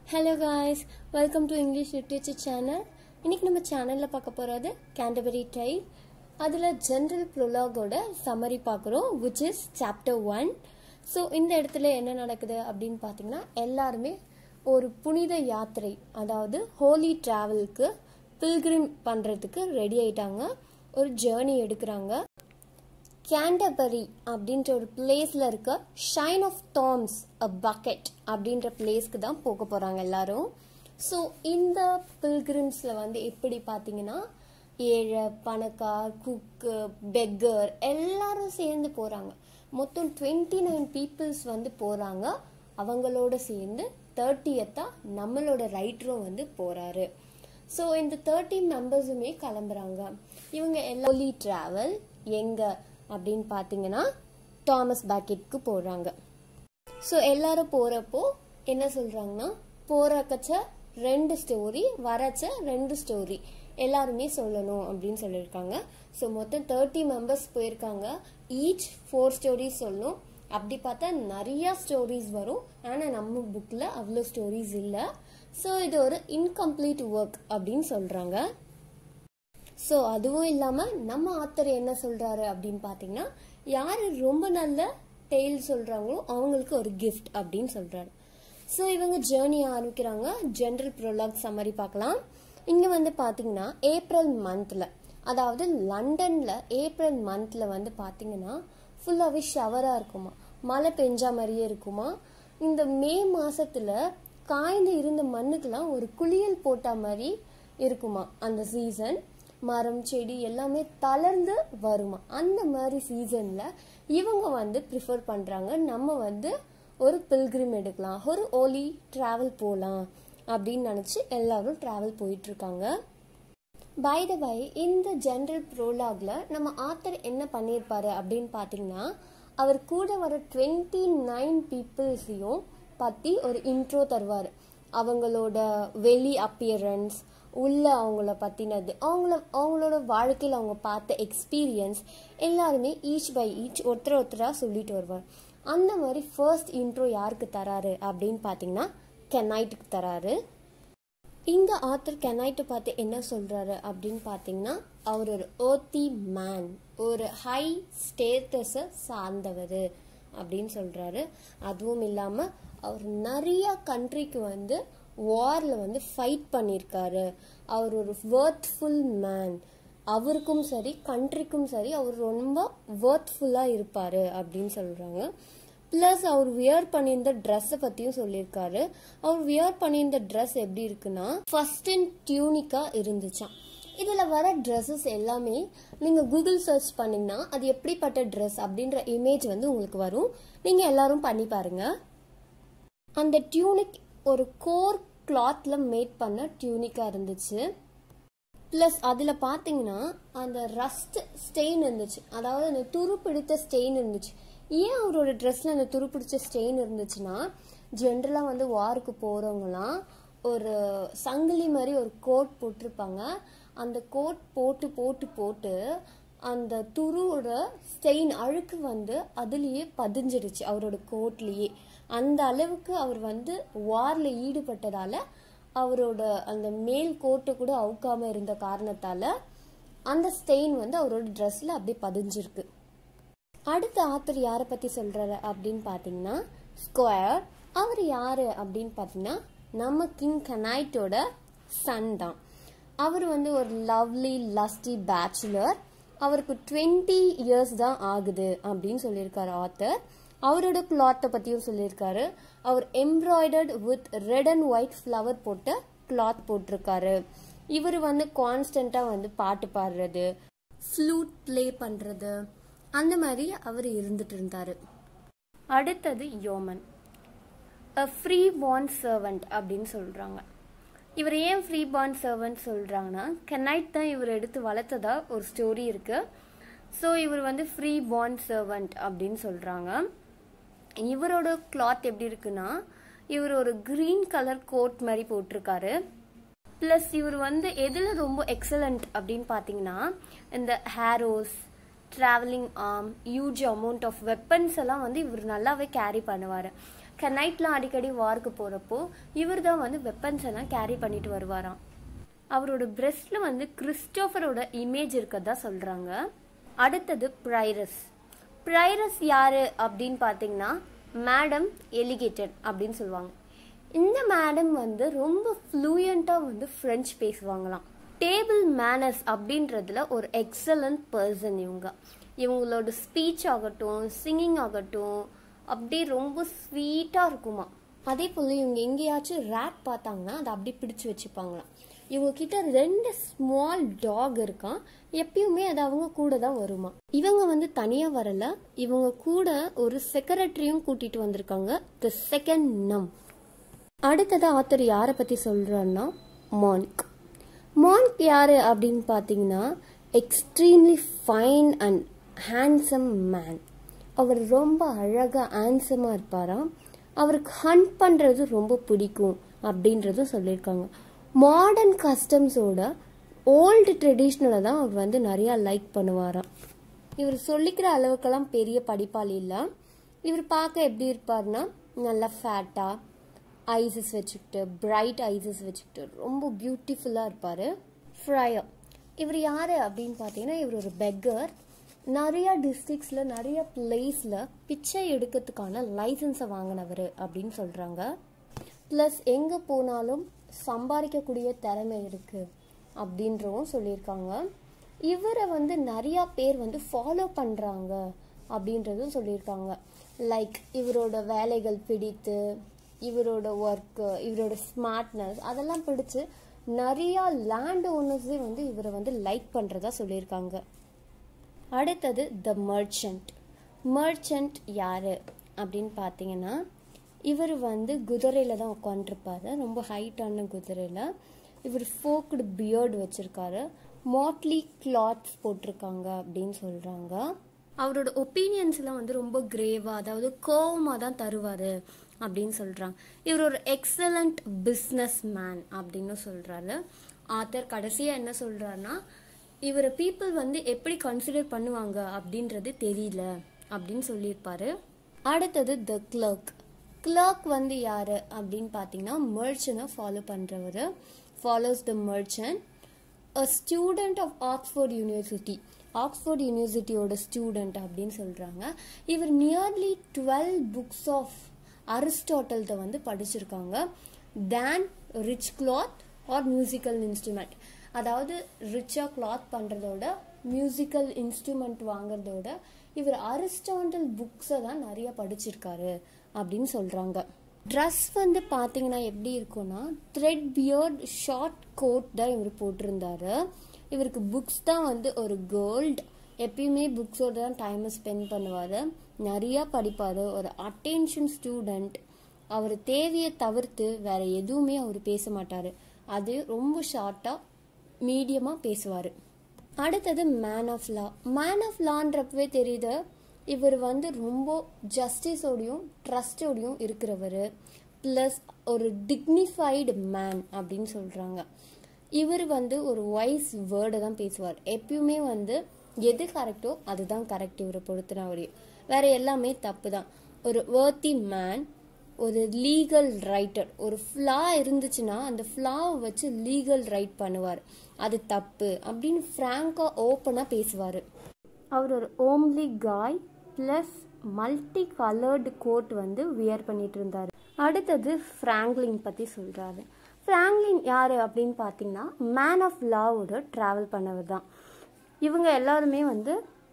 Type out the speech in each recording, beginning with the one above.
hello guys welcome to English literature channel இன்னைக்கு நம்ம சேனலில் பார்க்க போகிறது கேண்டபரி டை அதில் ஜென்ரல் ப்ரொலாகோட சம்மரி பார்க்குறோம் which is chapter one so இந்த இடத்துல என்ன நடக்குது அப்படின்னு பார்த்தீங்கன்னா எல்லாருமே ஒரு புனித யாத்திரை அதாவது ஹோலி ட்ராவலுக்கு பில்கிரிம் பண்ணுறதுக்கு ரெடி ஆயிட்டாங்க ஒரு ஜேர்னி எடுக்கிறாங்க கேண்டபரி அப்படின்ற ஒரு பிளேஸில் இருக்க shrine of Thomas a Becket அப்படின்ற பிளேஸ்க்கு தான் போக போகிறாங்க எல்லாரும் ஸோ இந்த பில்கிரிம்ஸில் வந்து எப்படி பார்த்தீங்கன்னா ஏழை பணக்கார் குக்கு பெக்கர் எல்லாரும் சேர்ந்து போகிறாங்க மொத்தம் டுவெண்ட்டி நைன் பீப்புள்ஸ் வந்து போகிறாங்க அவங்களோட சேர்ந்து தேர்ட்டியத்தாக நம்மளோட ரைட்டரும் வந்து போகிறாரு ஸோ இந்த தேர்ட்டி மெம்பர்ஸுமே கிளம்புறாங்க இவங்க எல்லாம் ட்ராவல் எங்கே அப்படின்னு பார்த்தீங்கன்னா தாமஸ் பேக்கெட்க்கு போகிறாங்க ஸோ எல்லாரும் போகிறப்போ என்ன சொல்கிறாங்கன்னா போகிறக்கச்ச ரெண்டு ஸ்டோரி வரச்ச ரெண்டு ஸ்டோரி எல்லாருமே சொல்லணும் அப்படின்னு சொல்லியிருக்காங்க ஸோ மொத்தம் தேர்ட்டி மெம்பர்ஸ் போயிருக்காங்க ஈச் ஃபோர் ஸ்டோரிஸ் சொல்லணும் அப்படி பார்த்தா நிறையா ஸ்டோரிஸ் வரும் ஆனால் நம்ம புக்கில் அவ்வளோ ஸ்டோரிஸ் இல்லை ஸோ இது ஒரு இன்கம்ப்ளீட் ஒர்க் அப்படின்னு சொல்கிறாங்க ஸோ அதுவும் இல்லாமல் நம்ம ஆத்தர் என்ன சொல்கிறாரு அப்படின்னு பார்த்தீங்கன்னா யார் ரொம்ப நல்ல டெய்ல் சொல்கிறாங்களோ அவங்களுக்கு ஒரு கிஃப்ட் அப்படின்னு சொல்கிறாரு ஸோ இவங்க ஜேர்னி ஆரம்பிக்கிறாங்க ஜென்ரல் ப்ரொலாக் சம்மரி பார்க்கலாம் இங்கே வந்து பார்த்தீங்கன்னா ஏப்ரல் மந்தில் அதாவது லண்டனில் ஏப்ரல் மந்தில் வந்து பார்த்தீங்கன்னா ஃபுல்லாகவே ஷவராக இருக்குமா மழை பெஞ்சா மாதிரியே இருக்குமா இந்த மே மாசத்துல காய்ந்து இருந்த மண்ணுக்கெல்லாம் ஒரு குளியல் போட்ட மாதிரி இருக்குமா அந்த சீசன் மரம் செடி எல்லாமே தளர்ந்து வருமா அந்த மாதிரி சீசன்ல இவங்க வந்து ப்ரிஃபர் பண்றாங்க நம்ம வந்து ஒரு பில்கிரிம் எடுக்கலாம் ஒரு ஓலி டிராவல் போகலாம் அப்படின்னு நினச்சி எல்லாரும் டிராவல் போயிட்டு இருக்காங்க பை த பை இந்த ஜென்ரல் ப்ரோலாக்ல நம்ம ஆத்தர் என்ன பண்ணியிருப்பாரு அப்படின்னு பார்த்தீங்கன்னா அவர் கூட வர டுவெண்ட்டி நைன் பீப்புள்ஸையும் பற்றி ஒரு இன்ட்ரோ தருவார் அவங்களோட வெளி அப்பியரன்ஸ் உள்ள அவங்கள பற்றினது அவங்கள அவங்களோட வாழ்க்கையில் அவங்க பார்த்த எக்ஸ்பீரியன்ஸ் எல்லாருமே ஈச் பை ஈச் ஒருத்தர் ஒருத்தராக சொல்லிட்டு வருவார் அந்த மாதிரி ஃபர்ஸ்ட் இன்ட்ரோ யாருக்கு தராரு அப்படின்னு பார்த்தீங்கன்னா கெனைட்டுக்கு தராரு இங்க ஆத்தர் கெனைட்டை பார்த்து என்ன சொல்றாரு அப்படின்னு பார்த்தீங்கன்னா அவர் ஒரு ஓத்தி மேன் ஒரு ஹை ஸ்டேட்டஸை சார்ந்தவர் அப்படின்னு சொல்றாரு அதுவும் இல்லாம அவர் நிறைய கண்ட்ரிக்கு வந்து வார்ல வந்து ஃபைட் பண்ணியிருக்காரு அவர் ஒரு ஒர்த்ஃபுல் மேன் அவருக்கும் சரி கண்ட்ரிக்கும் சரி அவர் ரொம்ப ஒர்த்ஃபுல்லாக இருப்பார் அப்படின்னு சொல்கிறாங்க ப்ளஸ் அவர் வியர் பண்ணியிருந்த ட்ரெஸ்ஸை பற்றியும் சொல்லியிருக்காரு அவர் வியர் பண்ணியிருந்த ட்ரெஸ் எப்படி இருக்குன்னா ஃபர்ஸ்ட் அண்ட் டியூனிக்காக இருந்துச்சான் இதில் வர ட்ரெஸ்ஸஸ் எல்லாமே நீங்கள் கூகுள் சர்ச் பண்ணிங்கன்னா அது எப்படிப்பட்ட ட்ரெஸ் அப்படின்ற இமேஜ் வந்து உங்களுக்கு வரும் நீங்கள் எல்லாரும் பண்ணி பாருங்க அந்த டியூனிக் ஒரு கோர் கிளாத்ல மேட் பண்ண டியூனிக்காக இருந்துச்சு ப்ளஸ் அதில் பார்த்தீங்கன்னா அந்த ரஸ்ட் ஸ்டெயின் இருந்துச்சு அதாவது அந்த துரு பிடித்த ஸ்டெயின் இருந்துச்சு ஏன் அவரோட ட்ரெஸ்ல அந்த துரு பிடிச்ச ஸ்டெயின் இருந்துச்சுன்னா ஜென்ரலாக வந்து வாருக்கு போகிறவங்களாம் ஒரு சங்கிலி மாதிரி ஒரு கோட் போட்டிருப்பாங்க அந்த கோட் போட்டு போட்டு போட்டு அந்த துருவோட ஸ்டெயின் அழுக்கு வந்து அதுலேயே பதிஞ்சிடுச்சு அவரோட கோட்லேயே அந்த அளவுக்கு அவர் வந்து வாரில் ஈடுபட்டதால அவரோட அந்த மேல் கோட்டை கூட அவுக்காம இருந்த காரணத்தால அந்த ஸ்டெயின் வந்து அவரோட ட்ரெஸ்ல அப்படியே பதிஞ்சிருக்கு அடுத்த ஆத்தர் யாரை பத்தி சொல்றாரு அப்படின்னு பாத்தீங்கன்னா ஸ்கொயர் அவர் யாரு அப்படின்னு பாத்தீங்கன்னா நம்ம கிங் கனைட்டோட சன் தான் அவர் வந்து ஒரு லவ்லி லஸ்டி பேச்சுலர் அவருக்கு டுவெண்ட்டி இயர்ஸ் தான் ஆகுது அப்படின்னு சொல்லியிருக்காரு ஆத்தர் அவரோட கிளாத்தை பற்றியும் சொல்லியிருக்காரு அவர் embroidered with red and white flower போட்ட கிளாத் போட்டிருக்காரு இவர் வந்து கான்ஸ்டண்ட்டாக வந்து பாட்டு பாடுறது ஃப்ளூட் ப்ளே பண்ணுறது அந்த மாதிரி அவர் இருந்துட்டு இருந்தார் அடுத்தது yeoman a free born servant அப்படின்னு சொல்கிறாங்க இவர் ஏன் ஃப்ரீ பார்ன் சர்வெண்ட் சொல்கிறாங்கன்னா கெனைட் தான் இவர் எடுத்து வளர்த்ததா ஒரு ஸ்டோரி இருக்குது ஸோ இவர் வந்து ஃப்ரீ பார்ன் சர்வெண்ட் அப்படின்னு சொல்கிறாங்க இவரோட கிளாத் எப்படி இருக்குன்னா இவர் ஒரு க்ரீன் கலர் கோட் மாதிரி போட்டிருக்காரு ப்ளஸ் இவர் வந்து எதில் ரொம்ப எக்ஸலண்ட் அப்படின்னு பார்த்தீங்கன்னா இந்த heroes travelling arm huge amount of weapons எல்லாம் வந்து இவர் நல்லாவே கேரி பண்ணுவார் கனைட்லாம் அடிக்கடி வார்க்கு போகிறப்போ இவர் தான் வந்து வெப்பன்ஸ் எல்லாம் கேரி பண்ணிட்டு வருவாராம் அவரோட பிரெஸ்ட்ல வந்து கிறிஸ்டோஃபரோட இமேஜ் இருக்கதா சொல்றாங்க அடுத்தது ப்ரைரஸ் ப்ரைரஸ் யாரு அப்படின்னு பார்த்தீங்கன்னா மேடம் எலிகேட்டட் அப்படின்னு சொல்லுவாங்க இந்த மேடம் வந்து ரொம்ப ஃப்ளூயண்ட்டாக வந்து ஃப்ரெஞ்ச் பேசுவாங்களாம் டேபிள் மேனர்ஸ் அப்படின்றதுல ஒரு எக்ஸலண்ட் பர்சன் இவங்க இவங்களோட ஸ்பீச் ஆகட்டும் சிங்கிங் ஆகட்டும் அப்படியே ரொம்ப ஸ்வீட்டாக இருக்குமா அதே போல் இவங்க எங்கேயாச்சும் ரேட் பார்த்தாங்கன்னா அதை அப்படியே பிடிச்சு வச்சுப்பாங்களாம் இவங்க கிட்ட ரெண்டு ஸ்மால் டாக் இருக்கான் எப்பயுமே அது அவங்க கூட தான் வருமா இவங்க வந்து தனியா வரல இவங்க கூட ஒரு செக்ரட்டரியும் கூட்டிட்டு வந்திருக்காங்க த செகண்ட் நம் அடுத்தது ஆத்தர் யாரை பத்தி சொல்றான்னா மான்க் மான்க் யாரு அப்படின்னு பார்த்தீங்கன்னா extremely fine and handsome man அவர் ரொம்ப அழகா ஹேண்ட்ஸமா இருப்பாராம் அவருக்கு ஹண்ட் பண்றது ரொம்ப பிடிக்கும் அப்படின்றதும் சொல்லியிருக்காங்க மாடர்ன் கஸ்டம்ஸோட ஓல்டு ட்ரெடிஷ்னலை தான் அவர் வந்து நிறையா லைக் பண்ணுவாராம் இவர் சொல்லிக்கிற அளவுக்கெல்லாம் பெரிய படிப்பாளி இல்லை இவர் பார்க்க எப்படி இருப்பார்னா நல்லா ஃபேட்டாக ஐசஸ் வச்சுக்கிட்டு பிரைட் ஐசஸ் வச்சுக்கிட்டு ரொம்ப பியூட்டிஃபுல்லாக இருப்பார் ஃப்ரையர் இவர் யார் அப்படின்னு பார்த்தீங்கன்னா இவர் ஒரு பெக்கர் நிறைய டிஸ்ட்ரிக்ஸில் நிறைய பிளேஸில் பிச்சை எடுக்கிறதுக்கான லைசன்ஸை வாங்கினவர் அப்படின்னு சொல்கிறாங்க ப்ளஸ் எங்கே போனாலும் சம்பாதிக்கக்கூடிய திறமை இருக்குது அப்படின்றவும் சொல்லியிருக்காங்க இவரை வந்து நிறையா பேர் வந்து ஃபாலோ பண்ணுறாங்க அப்படின்றதும் சொல்லியிருக்காங்க லைக் இவரோட வேலைகள் பிடித்து இவரோட ஒர்க்கு இவரோட ஸ்மார்ட்னஸ் அதெல்லாம் பிடிச்சு நிறையா லேண்ட் ஓனர்ஸே வந்து இவரை வந்து லைக் பண்ணுறதா சொல்லியிருக்காங்க அடுத்தது த மர்ச்சன்ட் மர்ச்சன்ட் யார் அப்படின்னு பார்த்தீங்கன்னா இவர் வந்து குதிரையில் தான் உட்காந்துருப்பாரு ரொம்ப ஹைட்டான குதிரையில் இவர் ஃபோக்டு பியர்டு வச்சுருக்காரு மாட்லி கிளாத்ஸ் போட்டிருக்காங்க அப்படின்னு சொல்கிறாங்க அவரோட ஒப்பீனியன்ஸ்லாம் வந்து ரொம்ப கிரேவாக அதாவது கோவமாக தான் தருவார் அப்படின்னு சொல்கிறாங்க இவர் ஒரு எக்ஸலண்ட் பிஸ்னஸ் மேன் அப்படின்னு சொல்கிறாரு ஆத்தர் கடைசியாக என்ன சொல்கிறாருன்னா இவரை பீப்புள் வந்து எப்படி கன்சிடர் பண்ணுவாங்க அப்படின்றது தெரியல அப்படின்னு சொல்லியிருப்பாரு அடுத்தது த கிளர்க் கிளர்க் வந்து யாரு அப்படின்னு பார்த்தீங்கன்னா மர்ச்சனை ஃபாலோ பண்ணுறவர் follows the merchant a student of Oxford university ஆக்ஸ்ஃபோர்ட் யூனிவர்சிட்டியோட ஸ்டூடெண்ட் அப்படின்னு சொல்கிறாங்க இவர் நியர்லி டுவெல் புக்ஸ் ஆஃப் அரிஸ்டாட்டல்த வந்து படிச்சிருக்காங்க then rich cloth or musical instrument அதாவது ரிச்சாக கிளாத் பண்ணுறதோட மியூசிக்கல் இன்ஸ்ட்ருமெண்ட் வாங்குறதோட இவர் அரிஸ்டாண்டல் புக்ஸை தான் நிறைய படிச்சிருக்காரு அப்படின்னு சொல்கிறாங்க ட்ரெஸ் வந்து பார்த்தீங்கன்னா எப்படி இருக்கும்னா த்ரெட் பியர்ட் ஷார்ட் கோட் தான் இவர் போட்டிருந்தாரு இவருக்கு புக்ஸ் தான் வந்து ஒரு கோல்ட் எப்பயுமே புக்ஸோட தான் டைமை ஸ்பெண்ட் பண்ணுவார் நிறையா படிப்பார் ஒரு அட்டென்ஷன் ஸ்டூடெண்ட் அவர் தேவையை தவிர்த்து வேற எதுவுமே அவர் பேச மாட்டார் அது ரொம்ப ஷார்ட்டாக மீடியமாக பேசுவார் அடுத்தது man of law man of லான்றப்பவே தெரியுது இவர் வந்து ரொம்ப ஜஸ்டிஸோடையும் ட்ரஸ்டோடையும் இருக்கிறவர் ப்ளஸ் ஒரு டிக்னிஃபைடு மேன் அப்படின்னு சொல்கிறாங்க இவர் வந்து ஒரு வைஸ் வேர்டை தான் பேசுவார் எப்பயுமே வந்து எது கரெக்டோ அதுதான் கரெக்ட் இவரை பொறுத்தின வரையும் வேற எல்லாமே தப்பு தான் ஒரு வேர்த்தி மேன் ஒரு லீகல் ரைட்டர் ஒரு ஃப்ளா இருந்துச்சுன்னா அந்த ஃப்ளாவை வச்சு லீகல் ரைட் பண்ணுவார் அது தப்பு அப்படின்னு ஃப்ராங்காக ஓப்பனாக பேசுவார் அவர் ஒரு homely guy plus multi coloured coat வந்து வியர் பண்ணிட்டு இருந்தார் அடுத்தது ஃப்ராங்க்லின் பற்றி சொல்கிறாரு ஃப்ராங்க்லின் யார் அப்படின்னு பார்த்தீங்கன்னா மேன் ஆஃப் லாவோட ட்ராவல் பண்ணவர் தான் இவங்க எல்லாருமே வந்து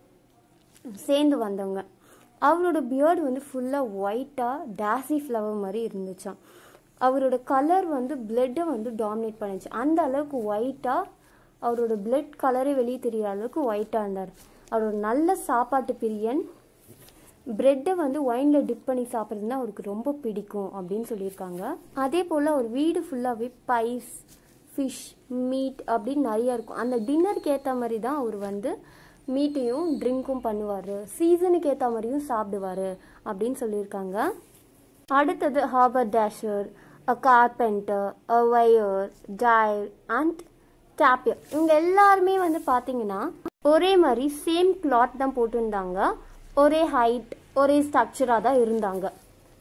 சேர்ந்து வந்தவங்க அவரோட பியர்டு வந்து ஃபுல்லாக ஒயிட்டாக டேசி ஃப்ளவர் மாதிரி இருந்துச்சாம் அவரோட கலர் வந்து பிளட்டை வந்து டாமினேட் பண்ணுச்சு அந்த அளவுக்கு ஒயிட்டாக அவரோட பிளட் கலரே வெளியே தெரியாத அளவுக்கு ஒயிட்டாக இருந்தார் அவரோட நல்ல சாப்பாட்டு பிரியன் பிரெட்டை வந்து ஒயினில் டிப் பண்ணி சாப்பிட்றது தான் அவருக்கு ரொம்ப பிடிக்கும் அப்படின்னு சொல்லியிருக்காங்க அதே போல் அவர் வீடு ஃபுல்லாகவே பைஸ் ஃபிஷ் மீட் அப்படின்னு நிறையா இருக்கும் அந்த டின்னருக்கு ஏற்ற மாதிரி தான் அவர் வந்து மீட்டையும் ட்ரிங்க்கும் பண்ணுவார் சீசனுக்கு ஏற்ற மாதிரியும் சாப்பிடுவார் அப்படின்னு சொல்லியிருக்காங்க அடுத்தது haberdasher a carpenter a weaver dyer and tapicer இவங்க எல்லாருமே வந்து பார்த்தீங்கன்னா ஒரே மாதிரி சேம் கிளாத் தான் போட்டிருந்தாங்க ஒரே ஹைட் ஒரே ஸ்ட்ரக்சராக தான் இருந்தாங்க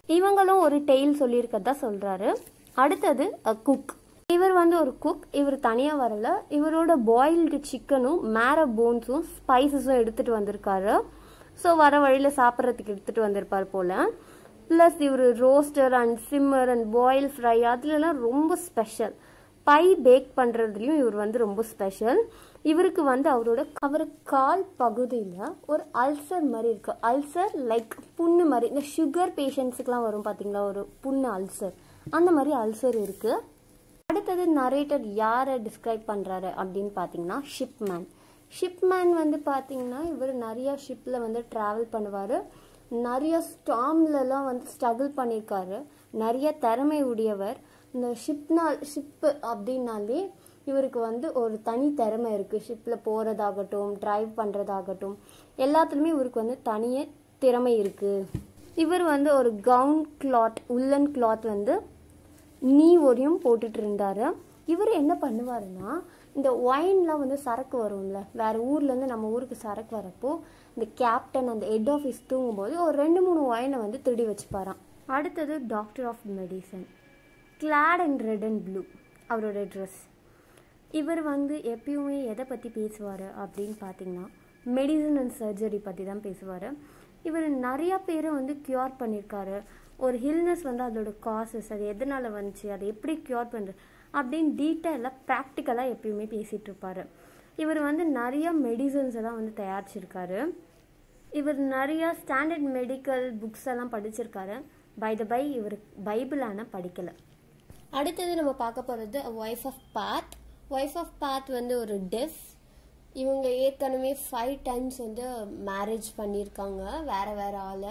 இவங்களும் ஒரு டெய்ல் சொல்லியிருக்கதா சொல்றாரு அடுத்தது குக் இவர் வந்து ஒரு குக் இவர் தனியாக வரல இவரோட பாயில்டு சிக்கனும் மேர போன்ஸும் ஸ்பைசஸும் எடுத்துட்டு வந்திருக்காரு ஸோ வர வழியில் சாப்பிட்றதுக்கு எடுத்துட்டு வந்திருப்பார் போல ப்ளஸ் இவர் roaster and simmer and boil fry அதுலலாம் ரொம்ப ஸ்பெஷல் பை பேக் பண்ணுறதுலையும் இவர் வந்து ரொம்ப ஸ்பெஷல் இவருக்கு வந்து அவரோட அவர் கால் பகுதியில் ஒரு அல்சர் மாதிரி இருக்கு அல்சர் லைக் புண்ணு மாதிரி இந்த சுகர் பேஷண்ட்ஸுக்குலாம் வரும் பார்த்தீங்களா ஒரு புண்ணு அல்சர் அந்த மாதிரி அல்சர் இருக்கு அடுத்தது நரேட்டர் யாரை டிஸ்கிரைப் பண்ணுறாரு அப்படின்னு பார்த்தீங்கன்னா ஷிப்மேன் ஷிப்மேன் வந்து பார்த்தீங்கன்னா இவர் நிறைய ஷிப்பில் வந்து ட்ராவல் பண்ணுவார் நிறைய ஸ்டாம்லலாம் வந்து ஸ்ட்ரகிள் பண்ணியிருக்காரு நிறைய திறமை உடையவர் இந்த ஷிப்னால் ஷிப்பு அப்படின்னாலே இவருக்கு வந்து ஒரு தனி திறமை இருக்குது ஷிப்பில் போகிறதாகட்டும் டிரைவ் பண்ணுறதாகட்டும் எல்லாத்துலேயுமே இவருக்கு வந்து தனிய திறமை இருக்குது இவர் வந்து ஒரு கவுன் கிளாத் உள்ளன் கிளாத் வந்து நீ ஒரையும் போட்டுட்டு இருந்தாரு இவர் என்ன பண்ணுவாருன்னா இந்த ஒயின்லாம் வந்து சரக்கு வரும்ல வேற ஊர்லேருந்து நம்ம ஊருக்கு சரக்கு வரப்போ இந்த கேப்டன் அந்த ஹெட் ஆஃபீஸ் தூங்கும்போது ஒரு ரெண்டு மூணு ஒயினை வந்து திருடி வச்சுப்பாராம் அடுத்தது doctor of medicine clad and red and blue அவரோட ட்ரெஸ் இவர் வந்து எப்பயுமே எதை பற்றி பேசுவார் அப்படின்னு பார்த்தீங்கன்னா மெடிசன் அண்ட் சர்ஜரி பற்றி தான் பேசுவார் இவர் நிறையா பேரை வந்து க்யூர் பண்ணியிருக்காரு ஒரு ஹில்னஸ் வந்து அதோட காசஸ் அது எதனால் வந்துச்சு அதை எப்படி க்யூர் பண்ணுறது அப்படின்னு டீட்டெயிலாக ப்ராக்டிக்கலாக எப்பயுமே பேசிகிட்டு இருப்பார் இவர் வந்து நிறைய மெடிசன்ஸ் எல்லாம் வந்து தயாரிச்சிருக்காரு இவர் நிறைய ஸ்டாண்டர்ட் மெடிக்கல் புக்ஸ் எல்லாம் படிச்சிருக்காரு பை த பை இவர் பைபிள் ஆனால் படிக்கலை அடுத்தது நம்ம பார்க்க போகிறது wife of Bath wife of Bath வந்து ஒரு டெஃப் இவங்க ஏற்கனவே ஃபைவ் டைம்ஸ் வந்து மேரேஜ் பண்ணியிருக்காங்க வேற வேற ஆளை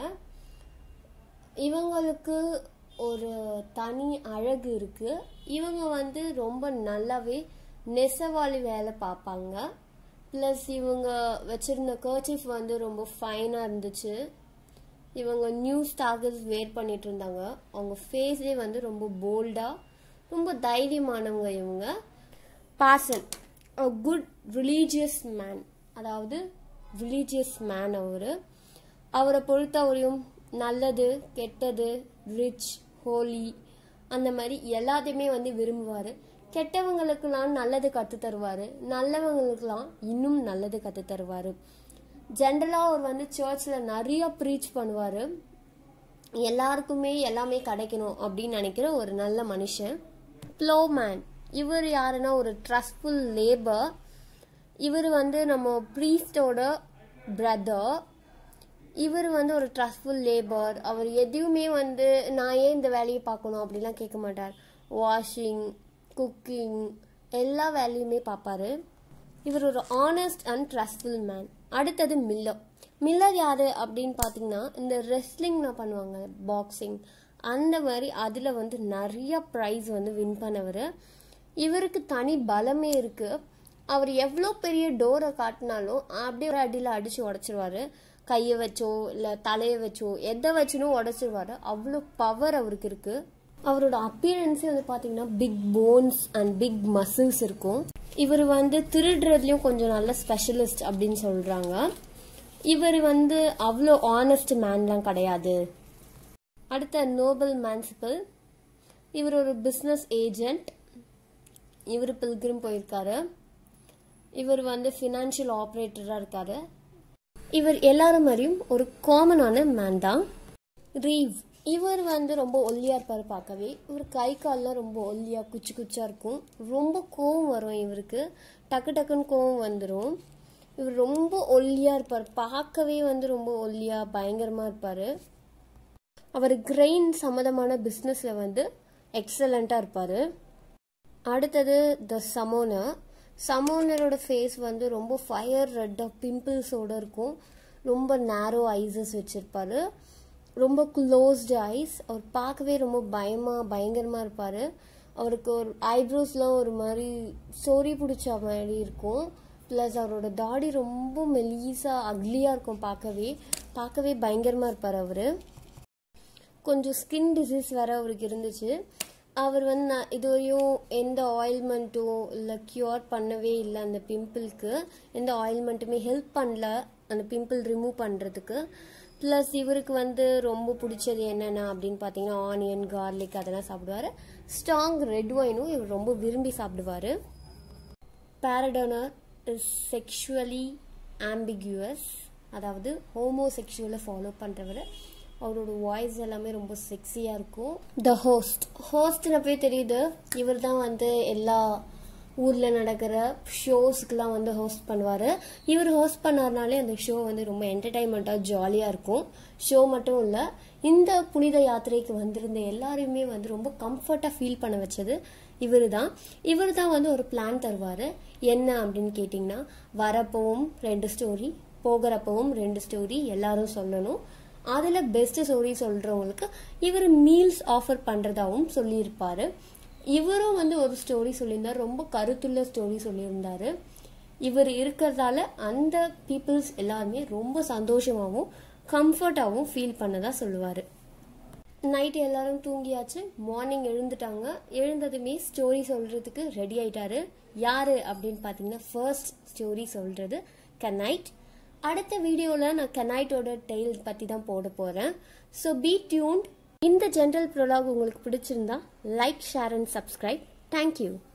இவங்களுக்கு ஒரு தனி அழகு இருக்கு இவங்க வந்து ரொம்ப நல்லாவே நெசவாளி வேலை பார்ப்பாங்க ப்ளஸ் இவங்க வச்சிருந்த கர்ச்சிஃப் வந்து ரொம்ப ஃபைனாக இருந்துச்சு இவங்க நியூ ஸ்டாகர்ஸ் வேர் பண்ணிட்டு இருந்தாங்க அவங்க ஃபேஸே வந்து ரொம்ப போல்டாக ரொம்ப தைரியமானவங்க இவங்க parson a good religious man அதாவது ரிலீஜியஸ் மேன் அவர் அவரை பொறுத்தவரையும் நல்லது கெட்டது ரிச் ஹோலி அந்த மாதிரி எல்லாத்தையுமே வந்து விரும்புவார் கெட்டவங்களுக்கெல்லாம் நல்லது கற்று தருவார் நல்லவங்களுக்கெல்லாம் இன்னும் நல்லது கற்று தருவார் ஜென்ரலாக அவர் வந்து சர்ச்சில் நிறைய ப்ரீச் பண்ணுவார் எல்லாருக்குமே எல்லாமே கிடைக்கணும் அப்படின்னு நினைக்கிற ஒரு நல்ல மனுஷன் ப்ளோமேன் இவர் யாருன்னா ஒரு ட்ரஸ்ட்ஃபுல் லேபர் இவர் வந்து நம்ம ப்ரீஸ்டோட பிரதர் இவர் வந்து ஒரு ட்ரஸ்ட்ஃபுல் லேபர் அவர் எதுவுமே வந்து நான் ஏன் இந்த வேலையை பார்க்கணும் அப்படிலாம் கேட்க மாட்டார் வாஷிங் குக்கிங் எல்லா வேலையுமே பார்ப்பாரு இவர் ஒரு ஆனஸ்ட் அண்ட் ட்ரஸ்ட்ஃபுல் மேன் அடுத்தது மில்லர் மில்லர் யாரு அப்படின்னு பார்த்தீங்கன்னா இந்த ரெஸ்லிங்லாம் பண்ணுவாங்க பாக்ஸிங் அந்த மாதிரி அதில் வந்து நிறைய ப்ரைஸ் வந்து வின் பண்ணவர் இவருக்கு தனி பலமே இருக்கு அவர் எவ்வளோ பெரிய டோரை காட்டினாலும் அப்படியே ஒரு அடியில் அடித்து உடச்சிருவாரு கையை வச்சோ இல்லை தலையை வச்சோ எதை வச்சுனும் உடச்சிருவாரு அவ்வளோ பவர் அவருக்கு இருக்கு அவரோட அப்பியரன்ஸே வந்து பார்த்தீங்கன்னா big bones and big muscles இருக்கும் இவர் வந்து திருடுறதுலையும் கொஞ்சம் நல்ல ஸ்பெஷலிஸ்ட் அப்படின்னு சொல்றாங்க இவர் வந்து அவ்வளோ ஆனஸ்ட் மேன்லாம் கிடையாது அடுத்த நோபல் மேன்சிபிள் இவர் ஒரு பிஸ்னஸ் ஏஜென்ட் இவர் பில்கிரும் போயிருக்காரு இவர் வந்து ஃபினான்ஷியல் ஆப்ரேட்டராக இருக்காரு இவர் எல்லாரும் மாதிரியும் ஒரு காமனான மேன் தான் ரீவ் இவர் வந்து ரொம்ப ஒல்லியா இருப்பார் பார்க்கவே இவர் கை கால்லாம் ரொம்ப ஒல்லியா குச்சி குச்சா இருக்கும் ரொம்ப கோவம் வரும் இவருக்கு டக்கு டக்குன்னு கோவம் வந்துடும் இவர் ரொம்ப ஒல்லியா இருப்பார் பார்க்கவே வந்து ரொம்ப ஒல்லியா பயங்கரமா இருப்பாரு அவர் கிரெயின் சம்மந்தமான பிஸ்னஸ்ல வந்து எக்ஸலண்டா இருப்பாரு அடுத்தது த சமோனர் சமோனரோட ஃபேஸ் வந்து ரொம்ப ஃபயர் ரெட்டாக பிம்பிள்ஸோட இருக்கும் ரொம்ப நேரோ ஐஸஸ் வச்சிருப்பாரு ரொம்ப க்ளோஸ்டு ஐஸ் அவர் பார்க்கவே ரொம்ப பயமாக பயங்கரமாக இருப்பார் அவருக்கு ஒரு ஐப்ரோஸ்லாம் ஒரு மாதிரி சொறி பிடிச்ச மாதிரி இருக்கும் ப்ளஸ் அவரோட தாடி ரொம்ப மெலீஸாக அக்லியாக இருக்கும் பார்க்கவே பார்க்கவே பயங்கரமாக இருப்பார் அவர் கொஞ்சம் ஸ்கின் டிசீஸ் வேற அவருக்கு இருந்துச்சு அவர் வந்து நான் இதுவரையும் எந்த ஆயில்மெண்ட்டும் இல்லை க்யூர் பண்ணவே இல்லை அந்த பிம்பிளுக்கு எந்த ஆயில்மெண்ட்டுமே ஹெல்ப் பண்ணல அந்த பிம்பிள் ரிமூவ் பண்ணுறதுக்கு ப்ளஸ் இவருக்கு வந்து ரொம்ப பிடிச்சது என்னென்ன அப்படின்னு பார்த்தீங்கன்னா ஆனியன் கார்லிக் அதெல்லாம் சாப்பிடுவாரு ஸ்ட்ராங் ரெட் ஒயினும் இவர் ரொம்ப விரும்பி சாப்பிடுவாரு பாரடோனர் இஸ் செக்ஷுவலி ஆம்பிகுவஸ் அதாவது ஹோமோசெக்ஷுவலை ஃபாலோ பண்ணுறவர் அவரோட வாய்ஸ் எல்லாமே ரொம்ப செக்ஸியாக இருக்கும் த ஹோஸ்ட் ஹோஸ்ட்னு போய் தெரியுது இவர் தான் வந்து எல்லா ஊரில் நடக்கிற ஷோஸ்க்கெலாம் வந்து ஹோஸ்ட் பண்ணுவார் இவர் ஹோஸ்ட் பண்ணார்னாலே அந்த ஷோ வந்து ரொம்ப என்டர்டைன்மெண்ட்டாக ஜாலியாக இருக்கும் ஷோ மட்டும் இல்லை இந்த புனித யாத்திரைக்கு வந்திருந்த எல்லாரையுமே வந்து ரொம்ப கம்ஃபர்ட்டாக ஃபீல் பண்ண வச்சது இவர் தான் இவர் தான் வந்து ஒரு பிளான் தருவார் என்ன அப்படின்னு கேட்டிங்கன்னா வரப்பவும் ரெண்டு ஸ்டோரி போகிறப்பவும் ரெண்டு ஸ்டோரி எல்லாரும் சொல்லணும் அதில் பெஸ்ட் ஸ்டோரி சொல்கிறவங்களுக்கு இவர் மீல்ஸ் ஆஃபர் பண்ணுறதாகவும் சொல்லியிருப்பாரு இவரும் வந்து ஒரு ஸ்டோரி சொல்லியிருந்தார் ரொம்ப கருத்துள்ள ஸ்டோரி சொல்லியிருந்தாரு இவர் இருக்கிறதால அந்த பீப்புள்ஸ் எல்லாருமே ரொம்ப சந்தோஷமாகவும் கம்ஃபர்டாகவும் ஃபீல் பண்ணதா சொல்லுவார் நைட் எல்லாரும் தூங்கியாச்சு மார்னிங் எழுந்துட்டாங்க எழுந்ததுமே ஸ்டோரி சொல்றதுக்கு ரெடி ஆயிட்டாரு யாரு அப்படின்னு பார்த்தீங்கன்னா ஃபர்ஸ்ட் ஸ்டோரி சொல்றது கனைட் அடுத்த வீடியோவில் நான் கனைட்டோட டெய்ல் பற்றி தான் போட போகிறேன் ஸோ பி டியூன்ட் இந்த ஜென்ரல் ப்ரொலாக் உங்களுக்கு பிடிச்சிருந்தா like share and subscribe thank you